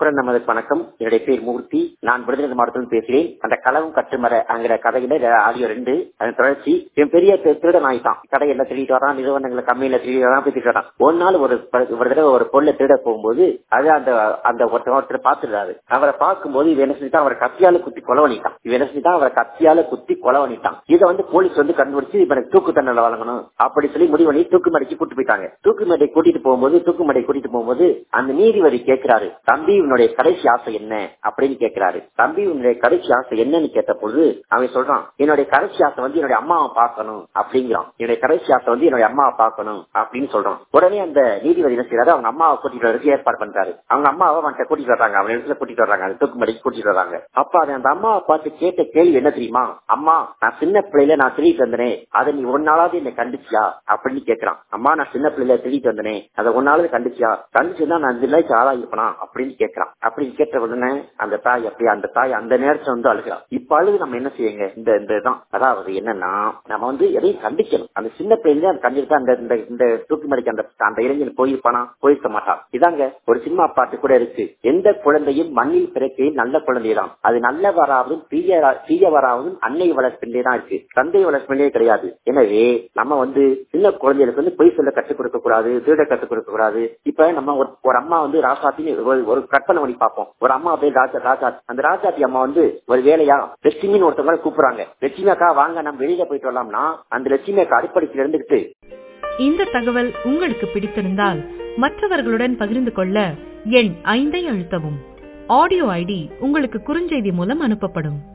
குரல் நமது வணக்கம் என்னுடைய பேர் மூர்த்தி நான் விருதுநகர் மாவட்டத்தில் பேசுகிறேன் அந்த களவும் கட்டுமர அங்கிற கதையில ஆடியோ ரெண்டு அதன் தொடர்ச்சி என் பெரிய தி- திருடன் ஆயிட்டான் கடையில திருடிட்டு வரான் நிறுவனங்களை கம்மியில திருடி வரான் போய் திருடி வரான் ஒரு நாள் ஒரு ப- ஒரு தடவை ஒரு பொருளை திருட போகும்போது அது அந்த அந்த ஒருத்தர் ஒருத்தர் பாத்துறாரு அவரை பார்க்கும்போது இவன் என்ன செஞ்சுட்டான் அவரை கத்தியால குத்தி கொலை பண்ணிட்டான் இவன் என்ன செஞ்சுட்டான் அவரை கத்தியால குத்தி கொலை பண்ணிட்டான் இதை வந்து போலீஸ் வந்து கண்டுபிடிச்சு இவனுக்கு தூக்கு தண்டனை வழங்கணும் அப்படி சொல்லி முடிவு பண்ணி தூக்கு மடைக்கு கூட்டு போயிட்டாங்க தூக்கு மடை கூட்டிட்டு போகும்போது தூக்கு மடை கூட்டிட்டு போகும்போது அந்த நீதிபதி கேட்கிறாரு தம்பி உன்னுடைய கடைசி ஆசை என்ன அப்படின்னு கேட்கிறாரு தம்பி உன்னுடைய கடைசி ஆசை என்னன்னு கேட்ட பொழுது அவன் சொல்றான் என்னுடைய கடைசி ஆசை வந்து என்னுடைய அம்மாவை பார்க்கணும் அப்படிங்கிறான் என்னுடைய கடைசி ஆசை வந்து என்னுடைய அம்மாவை பார்க்கணும் அப்படின்னு சொல்றான் உடனே அந்த நீதிபதி என்ன செய்யறாரு அவங்க அம்மாவை கூட்டிட்டு வரதுக்கு ஏற்பாடு பண்றாரு அவங்க அம்மாவை அவன்கிட்ட கூட்டிட்டு வர்றாங்க அவன் இடத்துல கூட்டிட்டு வர்றாங்க அந்த தூக்கு மடைக்கு கூட்டிட்டு வர்றாங்க அப்ப அது அந்த அம்மாவை பார்த்து கேட்ட கேள்வி என்ன தெரியுமா அம்மா நான் சின்ன பிள்ளையில நான் திருடிட்டு வந்தனே அதை நீ ஒரு நாளாவது என்னை கண்டிச்சியா அப்படின்னு கேக்குறான் அம்மா நான் சின்ன பிள்ளையில திருடிட்டு வந்தனே அதை ஒரு நாளாவது கண்டிச்சியா கண்டிச்சுன்னா நான் இந்த நிலைக்கு ஆளா இருப்பனா அப்படின்னு கேட்கறான் அப்படின்னு கேட்ட உடனே அந்த தாய் அப்படியே அந்த தாய் அந்த நேரத்துல வந்து அழுகிறான் இப்ப அழுது நம்ம என்ன செய்யுங்க இந்த இந்த இதான் அதாவது என்னன்னா நம்ம வந்து எதையும் கண்டிக்கணும் அந்த சின்ன பிள்ளைல அந்த கண்டிப்பா அந்த இந்த இந்த தூக்கி மடிக்க அந்த அந்த இளைஞன் போயிருப்பானா போயிருக்க மாட்டான் இதாங்க ஒரு சினிமா பாட்டு கூட இருக்கு எந்த குழந்தையும் மண்ணில் பிறக்கையில் நல்ல குழந்தைதான் அது நல்லவராவதும் தீய தீயவராவதும் அன்னை வளர்ப்பிலே தான் இருக்கு தந்தை வளர்ப்பிலே கிடையாது எனவே நம்ம வந்து சின்ன குழந்தைகளுக்கு வந்து பொய் சொல்ல கற்றுக் கொடுக்க கூடாது திருட கற்றுக் கொடுக்க கூடாது இப்ப நம்ம ஒரு ஒரு அம்மா வந்து ராசாத்தின்னு ஒரு- ஒரு கற்பனை பண்ணி பார்ப்போம் ஒரு அம்மா பேர் ராஜா ராஜா அந்த ராஜாத்தி அம்மா வந்து ஒரு வேலையா லட்சுமின்னு ஒருத்தவங்க கூப்பிடுறாங்க லட்சுமி அக்கா வாங்க நம்ம வெளியில போயிட்டு வரலாம்னா அந்த லட்சுமி அக்கா அடிப்படையில் இருந்துகிட்டு இந்த தகவல் உங்களுக்கு பிடித்திருந்தால் மற்றவர்களுடன் பகிர்ந்து கொள்ள எண் ஐந்தை அழுத்தவும் ஆடியோ ஐடி உங்களுக்கு குறுஞ்செய்தி மூலம் அனுப்பப்படும்